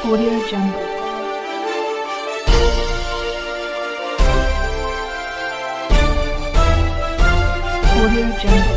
Audio Jungle. Audio Jungle.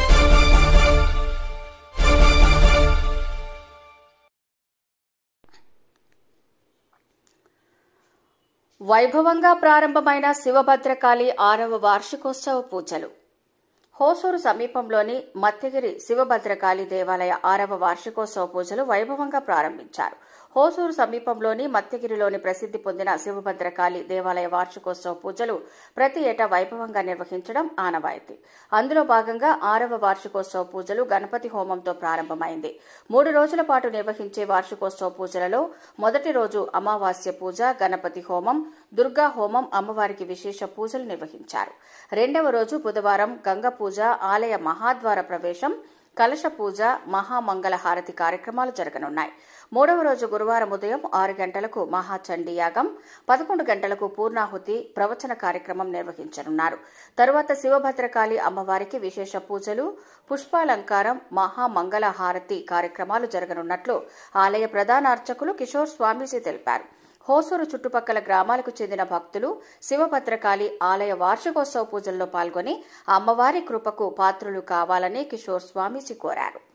వైభవంగా ప్రారంభమైన శివభద్రకాళి ఆరవ వార్షికోత్సవ పూజలు హోసూరు సమీపంలోని మత్తిగిరి శివభద్రకాళి దేవాలయ ఆరవ వార్షికోత్సవ పూజలు వైభవంగా ప్రారంభించారు హోసూరు సమీపంలోని మత్తిగిరిలోని ప్రసిద్ధి పొందిన శివభద్రకాళి దేవాలయ వార్షికోత్సవ పూజలు ప్రతి ఏటా వైభవంగా నిర్వహించడం ఆనవాయితీ అందులో భాగంగా ఆరవ వార్షికోత్సవ పూజలు గణపతి హోమంతో ప్రారంభమైంది మూడు రోజుల పాటు నిర్వహించే వార్షికోత్సవ పూజలలో మొదటి రోజు అమావాస్య పూజ గణపతి హోమం దుర్గా హోమం అమ్మవారికి విశేష పూజలు నిర్వహించారు రెండవ రోజు బుధవారం గంగ పూజ ఆలయ మహాద్వార ప్రవేశం కలశ పూజ మహామంగళ హారతి కార్యక్రమాలు జరగనున్నాయి మూడవ రోజు గురువారం ఉదయం ఆరు గంటలకు మహాచండీ యాగం పదకొండు గంటలకు పూర్ణాహుతి ప్రవచన కార్యక్రమం నిర్వహించనున్నారు తరువాత శివభద్రకాళి అమ్మవారికి విశేష పూజలు పుష్పాలంకారం మహామంగళ హారతి కార్యక్రమాలు జరగనున్నట్లు ఆలయ ప్రధాన అర్చకులు కిషోర్ స్వామీజీ తెలిపారు హోసూరు చుట్టుపక్కల గ్రామాలకు చెందిన భక్తులు శివభద్రకాళి ఆలయ వార్షికోత్సవ పూజల్లో పాల్గొని అమ్మవారి కృపకు పాత్రులు కావాలని కిషోర్ స్వామీజీ కోరారు